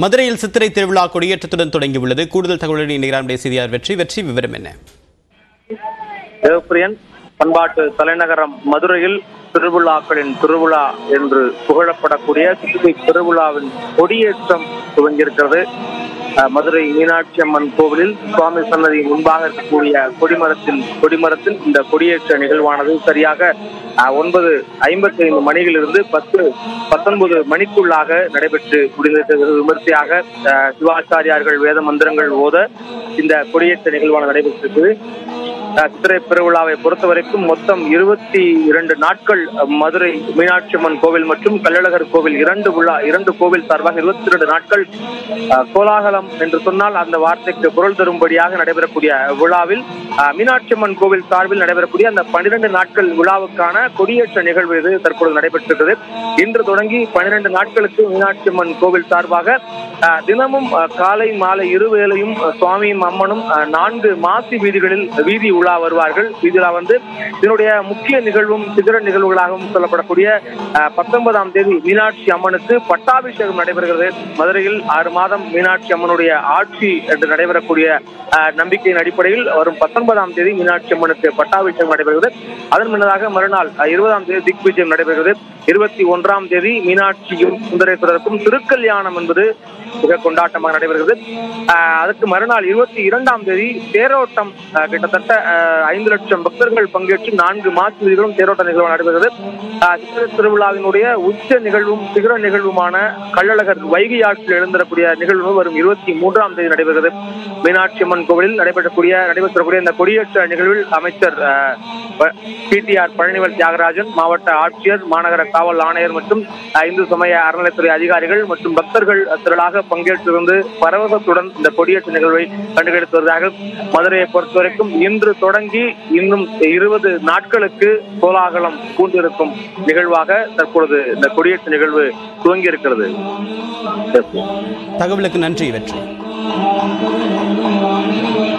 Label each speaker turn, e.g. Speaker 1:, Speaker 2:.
Speaker 1: மதுரையில் சித்திரை திருவிழா கொடியேற்றத்துடன் தொடங்கியுள்ளது கூடுதல் தகவலுடன் இணைகிறார் செய்தியாளர் வெற்றி வெற்றி விவரம் என்ன
Speaker 2: தேவப்பிரியன் பண்பாட்டு தலைநகரம் மதுரையில் திருவிழாக்களின் திருவிழா என்று புகழப்படக்கூடிய சித்திரை திருவிழாவின் கொடியேற்றம் துவங்கியிருக்கிறது அஹ், மதுரை மீனாட்சி அம்மன் கோவிலில் சுவாமி சன்னதி முன்பாக இருக்கக்கூடிய கொடிமரத்தில் கொடிமரத்தில் இந்த கொடியேற்ற நிகழ்வானது சரியாக அஹ், ஒன்பது ஐம்பத்தி ஐந்து மணியிலிருந்து பத்து பத்தொன்பது மணிக்குள்ளாக நடைபெற்று முடிந்திருக்கிறது விமர்சையாக அஹ், சிவாச்சாரியார்கள் வேத மந்திரங்கள் ஓத இந்த கொடியேற்ற நிகழ்வானது நடைபெற்றிருக்கிறது அஹ் சித்திரை பெருவிழாவை பொறுத்த வரைக்கும் மொத்தம் இருபத்தி இரண்டு நாட்கள் அஹ், மதுரை மீனாட்சி அம்மன் கோவில் மற்றும் கள்ளழகர் கோவில் இரண்டு விழா இரண்டு கோவில் சார்பாக இருபத்தி இரண்டு நாட்கள் அஹ், கோலாகலம் என்று சொன்னால் அந்த வார்த்தைக்கு பொருள் தரும்படியாக நடைபெறக்கூடிய விழாவில் அஹ், மீனாட்சி அம்மன் கோவில் சார்பில் நடைபெறக்கூடிய அந்த பன்னிரண்டு நாட்கள் விழாவுக்கான கொடியேற்ற நிகழ்வு இது தற்பொழுது நடைபெற்றிருக்கிறது இன்று தொடங்கி பன்னிரண்டு நாட்களுக்கு மீனாட்சி அம்மன் கோவில் சார்பாக அஹ், தினமும் அஹ், காலை மாலை இருவேளையும் அஹ், சுவாமியும் அம்மனும் அஹ், நான்கு மாசி வீதிகளில் வீதி உலா வருவார்கள் வீதிலா வந்து இதனுடைய முக்கிய நிகழ்வும் சிகர நிகழ்வுகளாகவும் சொல்லப்படக்கூடிய அஹ், பத்தொன்பதாம் தேதி மீனாட்சி அம்மனுக்கு பட்டாபிஷேகம் நடைபெறுகிறது மதுரையில் ஆறு மாதம் மீனாட்சி அம்மனுடைய ஆட்சி என்று நடைபெறக்கூடிய அஹ், நம்பிக்கையின் அடிப்படையில் வரும் பத்தொன்பதாம் தேதி மீனாட்சி அம்மனுக்கு பட்டாபிஷேகம் நடைபெறுகிறது அதன் முன்னதாக மறுநாள் அஹ், இருபதாம் தேதி திக் விஜயம் நடைபெறுகிறது இருபத்தி ஒன்றாம் தேதி மீனாட்சியும் சுந்தரேஸ்வரருக்கும் திருக்கல்யாணம் என்பது மிக கொண்டாட்டமாக நடைபெறுகிறது அஹ், அதற்கு மறுநாள் இருபத்தி இரண்டாம் தேதி தேரோட்டம் அஹ், கிட்டத்தட்ட அஹ், ஐந்து லட்சம் பக்தர்கள் பங்கேற்று நான்கு மாற்று வீதிகளும் தேரோட்ட நிகழ்வு நடைபெறுகிறது அஹ், சித்திரை திருவிழாவினுடைய உச்ச நிகழ்வும் சிகர நிகழ்வுமான கள்ளழகர் வைகை ஆற்றில் எழுந்திரக்கூடிய நிகழ்வு வரும் இருபத்தி மூன்றாம் தேதி நடைபெறுகிறது மீனாட்சி அம்மன் கோவிலில் நடைபெறக்கூடிய நடைபெறக்கூடிய இந்த கொடியேற்ற நிகழ்வில் அமைச்சர் பிடிஆர் பழனிவேல் தியாகராஜன் மாவட்ட ஆட்சியர் மாநகர காவல் ஆணையர் மற்றும் அஹ், இந்து சமய அறநிலைத்துறை அதிகாரிகள் மற்றும் பக்தர்கள் திரளாக பங்கேற்றிருந்து பரவசத்துடன் இந்த கொடியேற்ற நிகழ்வை கண்டுகளித்து வருகிறார்கள் மதுரையை பொறுத்தவரைக்கும் இன்று தொடங்கி இன்னும் இருபது நாட்களுக்கு கோலாகலம் பூண்டிருக்கும் நிகழ்வாக தற்பொழுது இந்த கொடியேற்ற நிகழ்வு துவங்கி இருக்கிறது
Speaker 1: தகவலுக்கு நன்றி வெற்றி